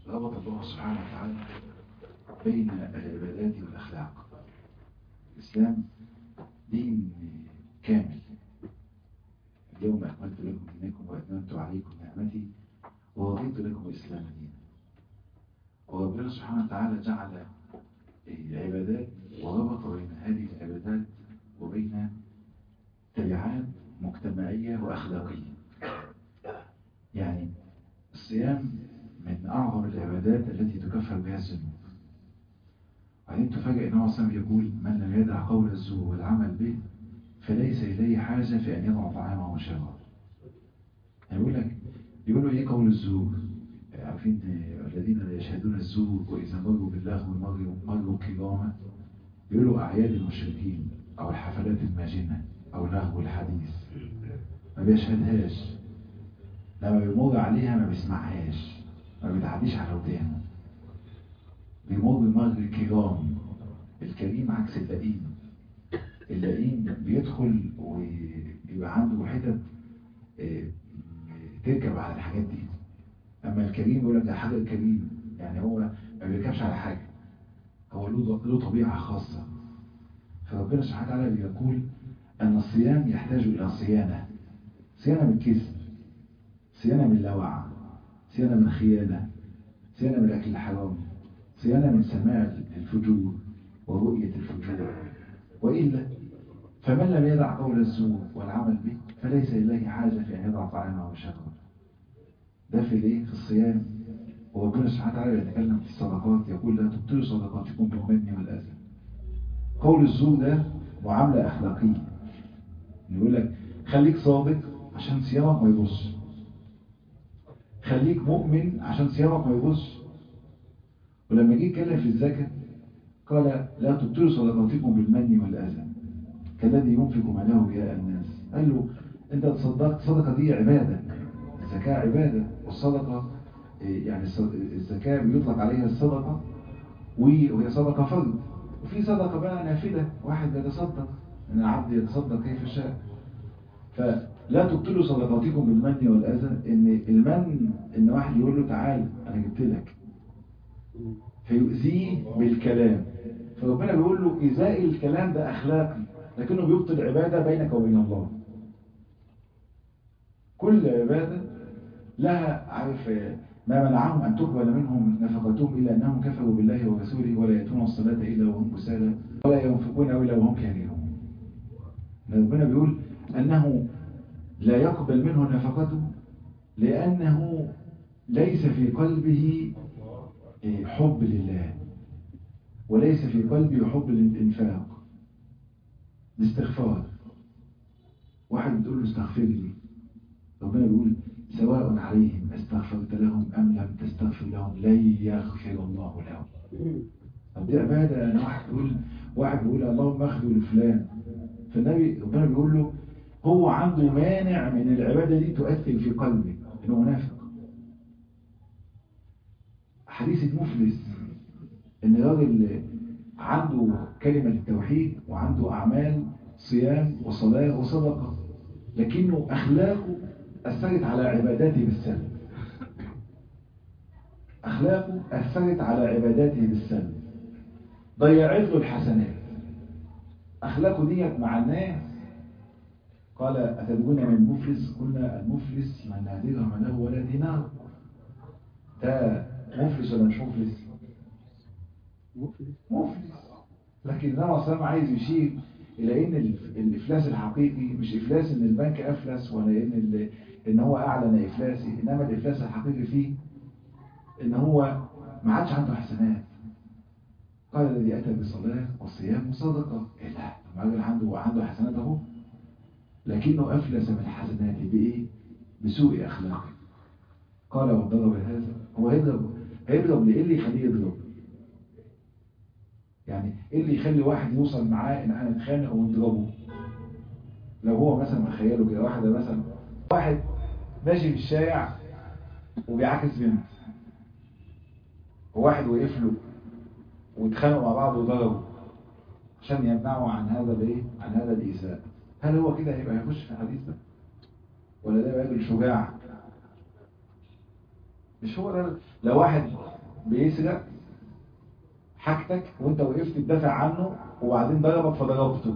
ربط الله سبحانه وتعالى بين العبادات والأخلاق الإسلام دين كامل اليوم أكملت لكم دينكم وأتممت عليكم نعمتي ورضيت لكم الإسلام دينا وربنا سبحانه وتعالى جعل العبادات وربط بين هذه العبادات وبين تبعات مجتمعية وأخلاقية يعني الصيام من أعظم العبادات التي تكفر بها الذنوب وبعدين تفاجئ أنه أصلا يقول من لم يدع قول الزور والعمل به فليس إليه حاجة في أن يضع طعامه وشرابه يعني يقول لك يقولوا إيه قول الزور عارفين الذين يشهدون الزور وإذا مروا باللغو مروا مروا كراما يقولوا أعياد المشركين أو الحفلات الماجنة أو لغو الحديث ما بيشهدهاش لما بيمر عليها ما بيسمعهاش ما بيتعديش على ودانه بيمر مر الكرام الكريم عكس اللئيم اللئيم بيدخل ويبقى عنده حتت تركب على الحاجات دي اما الكريم يقول لك ده حاجه الكريم يعني هو ما بيركبش على حاجه هو له له طبيعه خاصه فربنا سبحانه وتعالى بيقول ان الصيام يحتاج الى صيانه صيانه من الكذب صيانه من اللوع صيانه من الخيانه صيانه من الاكل الحرام صيانه من سماع الفجور ورؤيه الفجور والا فمن لم يدع قول الزور والعمل به فليس إليه حاجة في أن يضع طعامه وشرابه ده في الايه في الصيام وربنا سبحانه وتعالى يتكلم في الصدقات يقول لا تبطلوا صدقاتكم بالمن والأذى قول الزور ده معاملة أخلاقية يقول لك خليك صادق عشان صيامك ما يبص خليك مؤمن عشان صيامك ما يبص ولما جه يتكلم في الزكاة قال لا تبطلوا صدقاتكم بالمن والأذى كالذي ينفق ماله رياء الناس قال له انت تصدقت الصدقه دي عباده الزكاه عباده والصدقه يعني الزكاه بيطلق عليها الصدقه وهي صدقه فرض وفي صدقه بقى نافله واحد بيتصدق ان العبد يتصدق كيف شاء فلا تبطلوا صدقاتكم بالمن والاذى ان المن ان واحد يقول له تعال انا جبت لك فيؤذيه بالكلام فربنا بيقول له إزاء الكلام ده أخلاقي لكنه بيبطل عبادة بينك وبين الله كل عبادة لها عارف ما منعهم أن تقبل منهم نفقتهم إلا أنهم كفروا بالله ورسوله ولا يأتون الصلاة إلا وهم كسالى ولا ينفقون إلا وهم كارهون ربنا بيقول أنه لا يقبل منه نفقته لأنه ليس في قلبه حب لله وليس في قلبه حب للإنفاق الاستغفار واحد بتقول له استغفر لي ربنا بيقول سواء عليهم استغفرت لهم أم لم تستغفر لهم لن يغفر الله لهم طب دي عبادة أنا واحد بيقول واحد بيقول اللهم اغفر لفلان فالنبي ربنا بيقول له هو عنده مانع من العبادة دي تؤثر في قلبه إنه منافق حديث المفلس ان الراجل عنده كلمة التوحيد وعنده أعمال صيام وصلاة وصدقة لكنه أخلاقه أثرت على عباداته بالسلب أخلاقه أثرت على عباداته بالسلب ضيعت له الحسنات أخلاقه ديت مع الناس قال أتدرون من المفلس قلنا المفلس من لا درهم له ولا دينار ده مفلس ولا مش مفلس مفلس مفلس لكن النبي صلى الله عايز يشير الى ان الافلاس الحقيقي مش افلاس ان البنك افلس ولا ان ان هو اعلن افلاسي انما الافلاس الحقيقي فيه ان هو ما عادش عنده حسنات قال الذي اتى بصلاه وصيام وصدقه ايه ده الراجل عنده عنده حسنات اهو لكنه افلس من حسناته بايه بسوء اخلاقه قال وضرب هذا هو هيضرب هيضرب ليه اللي يخليه يضرب يعني ايه اللي يخلي واحد يوصل معاه ان احنا نتخانق ونضربه لو هو مثلا مخيله كده واحده مثلا واحد ماشي في الشارع وبيعاكس بنت وواحد وقف له واتخانقوا مع بعض وضربوا عشان يمنعوا عن هذا الايه عن هذا الإيذاء هل هو كده هيبقى يخش في الحديث ده ولا ده راجل شجاع مش هو ده لو واحد بيسرق حاجتك وانت وقفت تدافع عنه وبعدين ضربك فضربته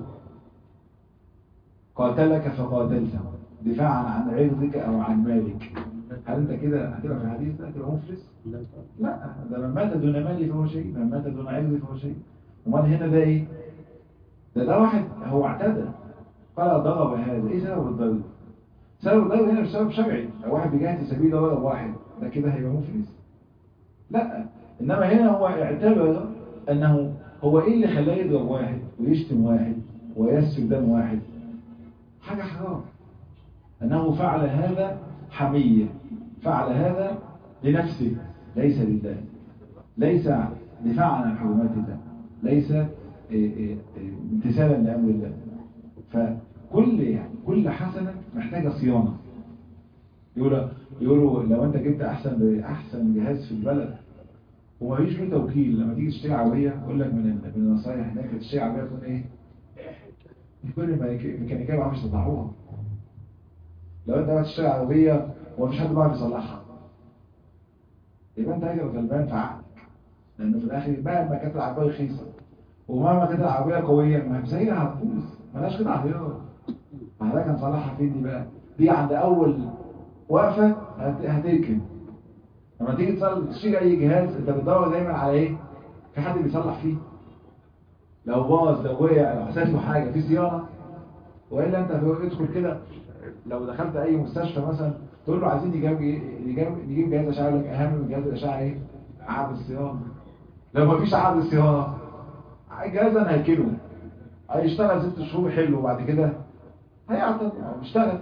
قاتلك فقاتلته دفاعا عن عرضك او عن مالك هل انت كده هتبقى في الحديث ده هتبقى مفلس؟ لا لا ده من مات دون مالي فهو شيء من مات دون عرضي فهو شيء امال هنا ده ايه؟ ده ده واحد هو اعتدى قال ضرب هذا ايه سبب الضرب؟ سبب الضرب هنا مش سبب شرعي لو واحد بجهة سبيل ضرب واحد ده كده هيبقى مفلس لا انما هنا هو اعتبر انه هو ايه اللي خلاه يضرب واحد ويشتم واحد ويسفك دم واحد حاجة حرام انه فعل هذا حمية فعل هذا لنفسه ليس لله ليس دفاعا عن حرمات الله ليس إيه إيه إيه امتثالا لامر الله فكل يعني كل حسنه محتاجه صيانه يقولوا يقولوا لو انت جبت احسن احسن جهاز في البلد ومفيش له توكيل لما تيجي تشتري عربيه يقول لك من من النصايح هناك تشتري عربيه تكون ايه؟ يكون الميكانيكيه ما بيعرفش يصلحوها لو انت بقى تشتري عربيه ومفيش حد بيعرف يصلحها يبقى انت راجل غلبان في عقلك لانه في الاخر مهما كانت العربيه رخيصه ومهما كانت العربيه قويه ما هي هتبوظ مالهاش كده عربيات فحضرتك هنصلحها فين دي بقى؟ دي عند اول وقفه هت- هتركن لما تيجي تصل- تشتري اي جهاز انت بتدور دايما على ايه؟ في حد بيصلح فيه لو باظ لو وقع لو حصلت له حاجه في صيانه والا انت ادخل كده لو دخلت اي مستشفى مثلا تقول له عايزين نجيب نجيب نجيب جهاز اشعه يقول لك اهم من جهاز الاشعه ايه؟ عقد الصيانه لو ما فيش عقد صيانه الجهاز انا هيكله هيشتغل ست شهور حلو وبعد كده هيعطل أو بيشتغل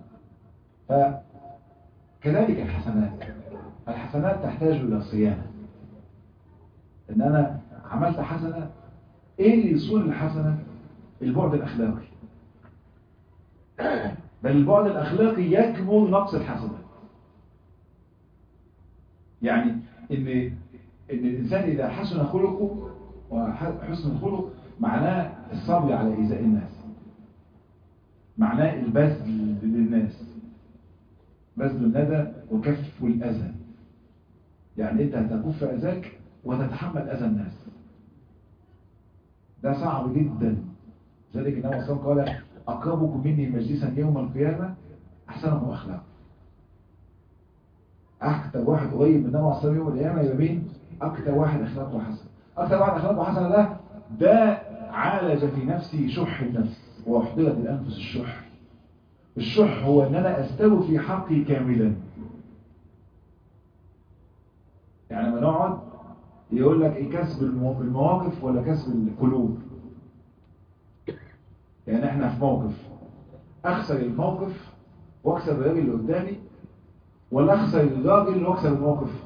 فكذلك الحسنات الحسنات تحتاج الى صيانه ان انا عملت حسنه ايه اللي يصون الحسنه البعد الاخلاقي بل البعد الاخلاقي يكمل نقص الحسنات يعني ان ان الانسان اذا حسن خلقه وحسن الخلق معناه الصبر على ايذاء الناس معناه البذل للناس بذل الندى وكف الاذى يعني انت هتكف اذاك وتتحمل اذى الناس ده صعب جدا ذلك النبي صلى الله عليه وسلم قال اقربكم مني مجلسا يوم القيامه احسنهم اخلاقا اكتر واحد قريب من النبي صلى الله عليه وسلم يوم القيامه يبقى مين اكتر واحد اخلاقه حسنه اكتر واحد اخلاقه حسنه ده ده عالج في نفسي شح النفس واحضرت الانفس الشح الشح هو ان انا استوي في حقي كاملا يعني لما نقعد يقول لك ايه كسب المو- المواقف ولا كسب القلوب يعني احنا في موقف اخسر الموقف واكسب الراجل اللي قدامي ولا اخسر الراجل واكسب الموقف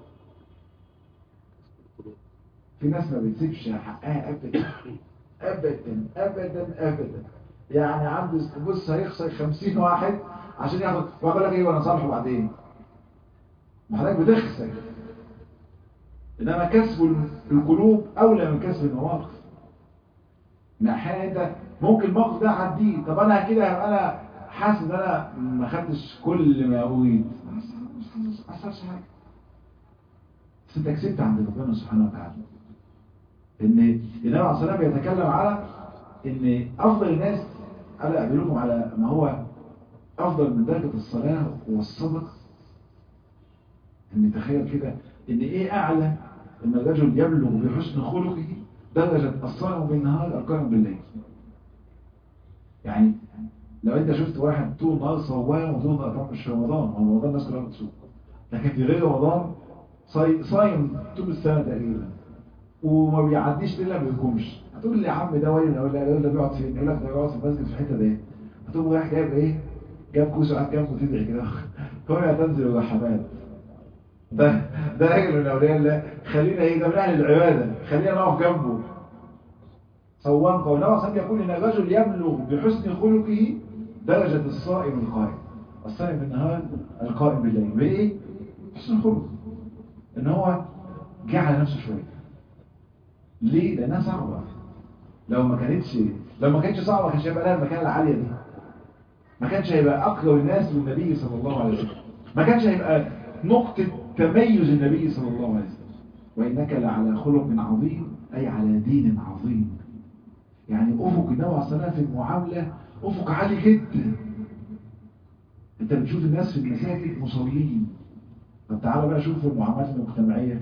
في ناس ما بتسيبش حقها ابدا ابدا ابدا ابدا يعني عنده بص هيخسر 50 واحد عشان ياخد ويقول لك ايه وانا صالحه بعدين ما حضرتك بتخسر انما كسب القلوب اولى من كسب المواقف ان احيانا انت ممكن الموقف ده اعديه طب انا كده هبقى انا حاسس ان انا ما خدتش كل ما اريد ما حصلش حاجه بس انت كسبت عند ربنا سبحانه وتعالى ان النبي عليه الصلاه والسلام بيتكلم على ان افضل الناس انا ادلكم على ما هو افضل من درجه الصلاه والصبر ان تخيل كده ان ايه اعلى ان الرجل يبلغ بحسن خلقه درجة الصائم بالنهار القائم بالليل يعني لو انت شفت واحد طول النهار صوام وطول النهار طبعا مش في رمضان هو رمضان الناس كلها بتصوم لكن في غير رمضان صاي- صايم طول السنة تقريبا وما بيعديش ليلة ما بيقومش هتقول لي يا عم ده وين ولا يقول ده بيقعد فين يقول لك ده بيقعد في المسجد في الحتة دي هتقوم رايح جايب ايه جاب كوسه قاعد جنبه تدعي كده هنا تنزل الرحمات ده ده راجل من اولياء الله خلينا ايه ده من اهل العباده خلينا نقف جنبه صوام قول الله صلى يقول ان الرجل يبلغ بحسن خلقه درجه الصائم القائم الصائم بالنهار القائم بالليل بايه حسن الخلق ان هو جعل نفسه شويه ليه لانها صعبه لو ما كانتش لو ما كانتش صعبه ما كانش هيبقى لها المكانه العاليه دي ما كانش هيبقى اقرب الناس للنبي صلى الله عليه وسلم ما كانش هيبقى نقطة تميز النبي صلى الله عليه وسلم وإنك لعلى خلق عظيم أي على دين عظيم يعني أفق النبي عليه الصلاة في المعاملة أفق عالي جدا أنت بتشوف الناس في المساجد مصلين طب تعالى بقى شوف المعاملات المجتمعية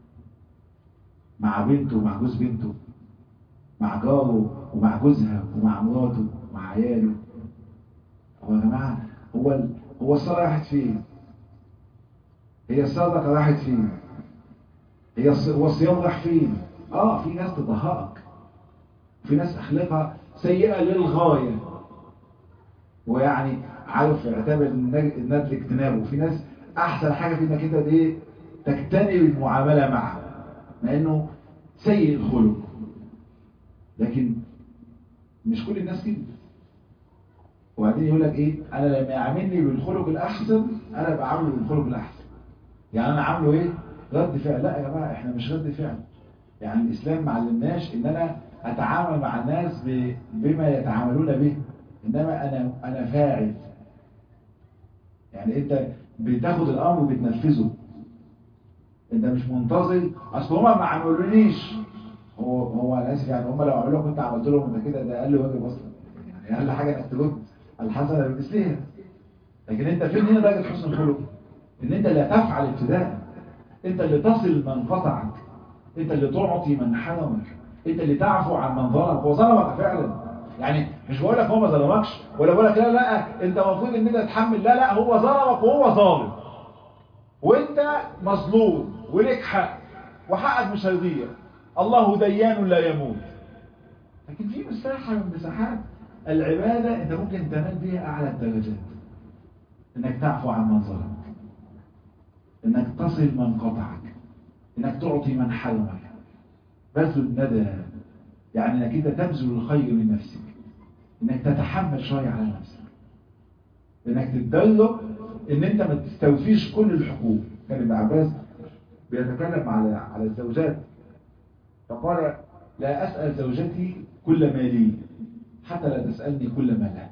مع بنته ومع جوز بنته مع جاره ومع جوزها ومع مراته ومع عياله هو يا جماعة هو ال... هو الصلاة راحت فين؟ هي الصدقة راحت فين؟ هي الص... هو الصيام راح فين؟ اه في ناس تضحكك في ناس اخلاقها سيئة للغاية ويعني عارف اعتبر الندل اجتنابه وفي ناس احسن حاجة في انك انت ايه تجتنب المعاملة معه لانه سيء الخلق لكن مش كل الناس كده وبعدين يقول لك ايه انا لما يعاملني بالخلق الاحسن انا بعامله بالخلق الاحسن يعني انا عامله ايه رد فعل لا يا جماعه احنا مش رد فعل يعني الاسلام ما علمناش ان انا اتعامل مع الناس ب... بما يتعاملون به انما انا انا فاعل يعني انت بتاخد الامر وبتنفذه انت مش منتظر اصل هما ما عملونيش هو هو انا اسف يعني هما لو عملوا كنت عملت لهم انت كده ده اقل واجب اصلا يعني اقل حاجه انك ترد الحسنه بمثلها لكن انت فين هنا درجه حسن الخلق ان انت لا تفعل ابتداء انت اللي تصل من قطعك انت اللي تعطي من حرمك انت اللي تعفو عن من ظلمك هو ظلمك فعلا يعني مش بقول لك هو ما ظلمكش ولا بقول لك لا لا انت المفروض ان انت تتحمل لا لا هو ظلمك وهو ظالم وانت مظلوم وليك حق وحقك مش هيضيع الله ديان لا يموت لكن في مساحة من مساحات العبادة انت ممكن تنال بها اعلى الدرجات انك تعفو عن من ظلمك انك تصل من قطعك انك تعطي من حرمك بذل الندى يعني انك انت تبذل الخير من نفسك انك تتحمل شوية على نفسك انك تتدرب ان انت ما تستوفيش كل الحقوق كان ابن عباس بيتكلم على على الزوجات فقال لا اسال زوجتي كل ما لي حتى لا تسالني كل ما لها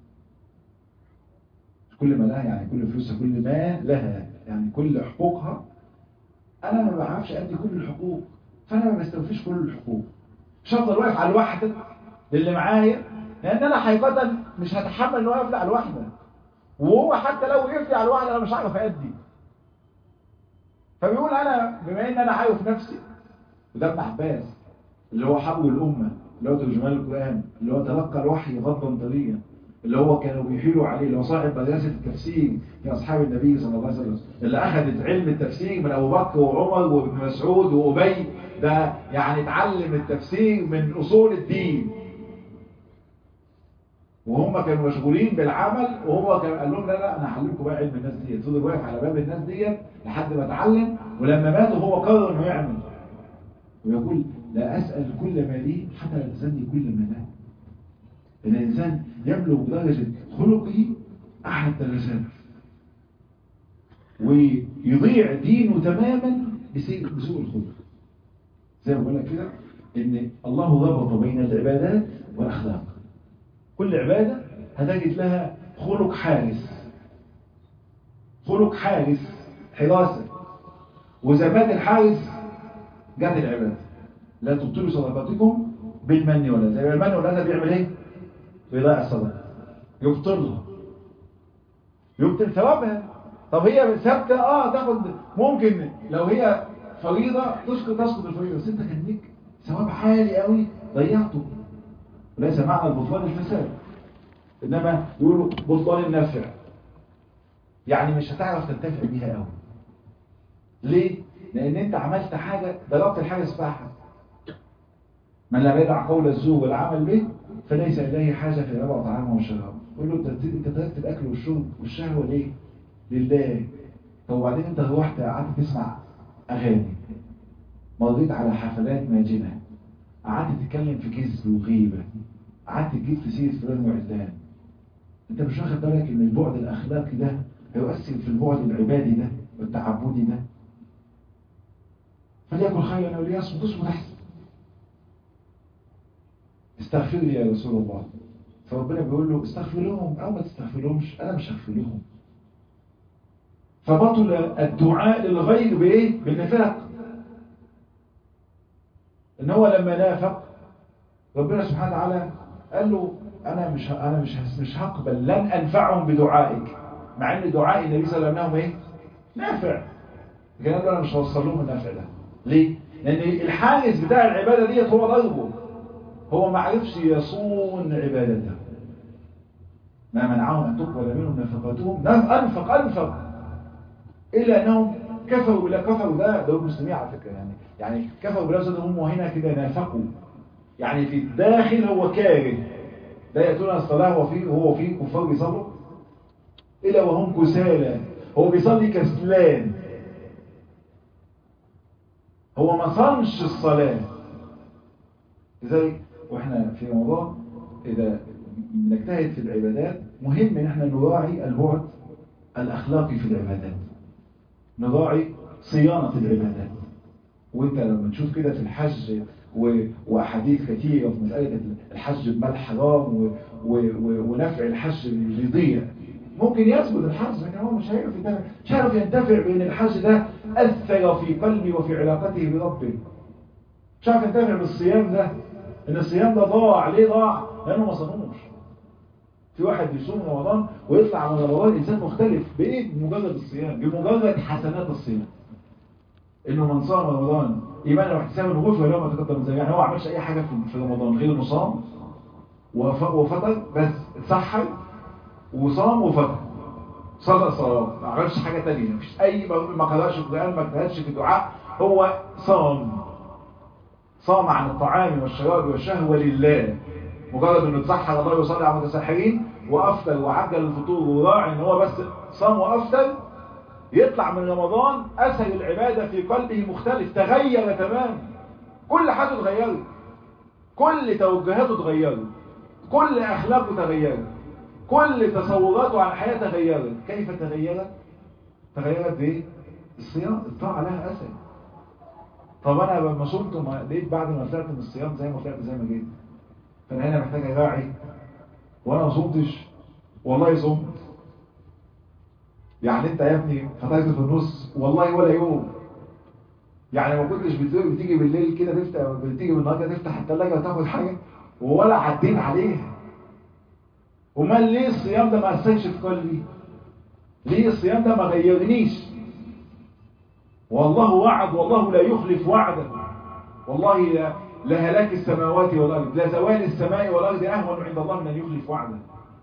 كل ما لها يعني كل فلوسها كل ما لها يعني كل حقوقها انا ما بعرفش ادي كل الحقوق فانا ما بستوفيش كل الحقوق مش هفضل واقف على الواحده اللي معايا لان انا حقيقه مش هتحمل ان واقف على الواحده وهو حتى لو وقف لي على الواحده انا مش هعرف ادي فبيقول انا بما ان انا عارف نفسي وده ابن عباس اللي هو حبو الامه اللي هو ترجمان القران اللي هو تلقى الوحي غضا طريا اللي هو كانوا بيحيلوا عليه اللي هو صاحب مدرسه التفسير في اصحاب النبي صلى الله عليه وسلم اللي اخذت علم التفسير من ابو بكر وعمر وابن مسعود وابي ده يعني اتعلم التفسير من اصول الدين وهم كانوا مشغولين بالعمل وهو كان قال لهم لا لا انا هعلمكم بقى علم الناس ديت فضل واقف على باب الناس ديت لحد ما اتعلم ولما مات هو قرر انه يعمل ويقول لا اسال كل ما لي حتى لا تسالني كل ما لا ان الانسان يبلغ درجه خلقه اعلى الدرجات ويضيع دينه تماما بسوء الخلق زي ما بقول لك كده ان الله ربط بين العبادات والاخلاق كل عبادة هتجد لها خلق حارس خلق حارس حراسة وزمات الحارس جت العبادة لا تبطلوا صدقاتكم بالمن ولا زي المن ولا بيعمل ايه بيضيع الصدقة يبطلها يبطل ثوابها طب هي ثابتة اه تاخد ممكن لو هي فريضة تسقط تسقط الفريضة بس انت كان ليك ثواب عالي قوي ضيعته وليس معنى البطلان الفساد انما يقولوا بطلان النفع يعني مش هتعرف تنتفع بيها قوي ليه لان انت عملت حاجة ضربت الحاجة سباحة من لم يدع قول الزور والعمل به فليس اليه حاجة في ربع طعامه وشرابه قول له انت تركت الاكل والشرب والشهوة ليه لله طب وبعدين انت روحت قعدت تسمع اغاني مريت على حفلات ماجنه قعدت تتكلم في كذب وغيبة قعدت تجيب في سيرة فلان وعلان انت مش واخد بالك ان البعد الاخلاقي ده هيؤثر في البعد العبادي ده والتعبدي ده فليكن خيرا وليصمت تصمت احسن استغفر لي يا رسول الله فربنا بيقول له استغفر لهم او ما تستغفر لهمش انا مش هغفر لهم فبطل الدعاء للغير بايه بالنفاق ان هو لما نافق ربنا سبحانه وتعالى قال له انا مش انا مش مش هقبل لن انفعهم بدعائك مع ان دعاء النبي صلى الله عليه وسلم ايه نافع لكن انا مش هوصل لهم النفع ده ليه لان الحاجز بتاع العباده ديت هو ضربه هو ما عرفش يصون عبادته ما منعهم ان تقبل منهم نفقاتهم انفق انفق الا انهم كفروا بالله كفروا ده دول المسلمين على فكره يعني يعني كفروا بالله زاد هم هنا كده نافقوا يعني في الداخل هو كاره لا يأتون الصلاة وفي هو في كفار بيصلوا إلا وهم كسالى هو بيصلي كسلان هو ما صنش الصلاة زي واحنا في رمضان إذا نجتهد في العبادات مهم ان احنا نراعي البعد الأخلاقي في العبادات نراعي صيانة العبادات وانت لما تشوف كده في الحج و... وأحاديث كثيرة في مسألة الحج بمال حرام و... و... و... ونفع الحج بيضيع ممكن يثبت الحج لكن هو مش هيعرف ينتفع مش هيعرف ينتفع بأن الحج ده أثر في قلبي وفي علاقته بربي مش هيعرف ينتفع بالصيام ده ان الصيام ده ضاع ليه ضاع؟ لأنه ما صنوش في واحد بيصوم رمضان ويطلع من رمضان إنسان مختلف بإيه؟ بمجرد الصيام بمجرد حسنات الصيام انه من صام رمضان ايمانا واحتسابا غفر له ما تقدم من ذنبه يعني هو ما عملش اي حاجه في رمضان غير انه صام وفطر بس اتسحر وصام وفطر صلى الصلاه ما عملش حاجه ثانيه مفيش اي ما قراش القران ما اجتهدش في الدعاء هو صام صام عن الطعام والشراب والشهوه لله مجرد انه اتسحر الله يصلي على المتسحرين وافطر وعجل الفطور وراعي ان هو بس صام وافطر يطلع من رمضان أثر العبادة في قلبه مختلف تغير تماما كل حاجة اتغيرت كل توجهاته اتغيرت كل أخلاقه تغيرت كل تصوراته عن الحياة تغيرت كيف تغيرت؟ تغيرت بإيه؟ الصيام الطاعة لها أثر طب أنا لما صمت وما لقيت بعد ما طلعت من الصيام زي ما طلعت زي ما جيت فأنا هنا محتاج أراعي وأنا ما صمتش والله صمت يعني انت يا ابني فطرت في النص والله ولا يوم يعني ما كنتش بتيجي بالليل كده تفتح بتيجي بالنهار كده تفتح الثلاجه وتاخد حاجه ولا عديت عليها امال ليه الصيام ده ما اثرش في قلبي ليه الصيام ده ما غيرنيش والله وعد والله لا يخلف وعده والله لا لهلاك السماوات والارض لزوال السماء والارض اهون عند الله من ان يخلف وعده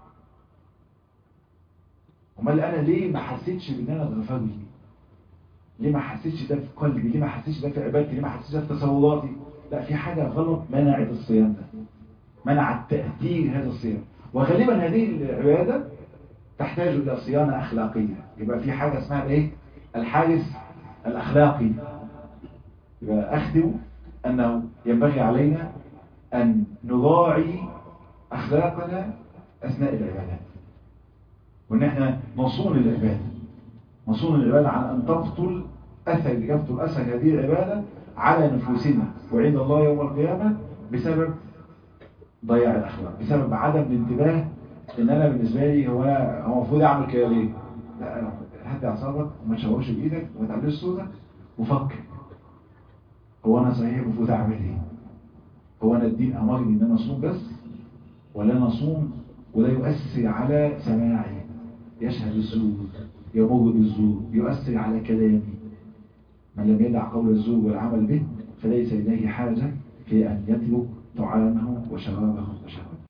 امال انا ليه ما حسيتش بان انا اتغفر لي ليه ما حسيتش ده في قلبي ليه ما حسيتش ده في عبادتي ليه ما حسيتش ده في تصوراتي لا في حاجة غلط منعت الصيام ده منعت تأثير هذا الصيام وغالبا هذه العبادة تحتاج إلى صيانة أخلاقية يبقى في حاجة اسمها ايه الحارس الأخلاقي يبقى أختم أنه ينبغي علينا أن نراعي أخلاقنا أثناء العبادات وان احنا نصون العبادة نصون العبادة عن ان تبطل اثر يبطل اثر هذه العبادة على نفوسنا وعند الله يوم القيامة بسبب ضياع الاخلاق بسبب عدم الانتباه ان انا بالنسبة لي هو انا هو المفروض اعمل كده ليه لا انا هدي اعصابك وما تشوهش بايدك وما تعملش صوتك وفكر هو انا صحيح المفروض اعمل ايه هو انا الدين امرني ان انا اصوم بس ولا انا اصوم ولا يؤثر على سماعي يشهد الزور يمر بالزور يؤثر على كلامي من لم يدع قول الزور والعمل به فليس إليه حاجة في أن يترك طعامه وشرابه وشهوته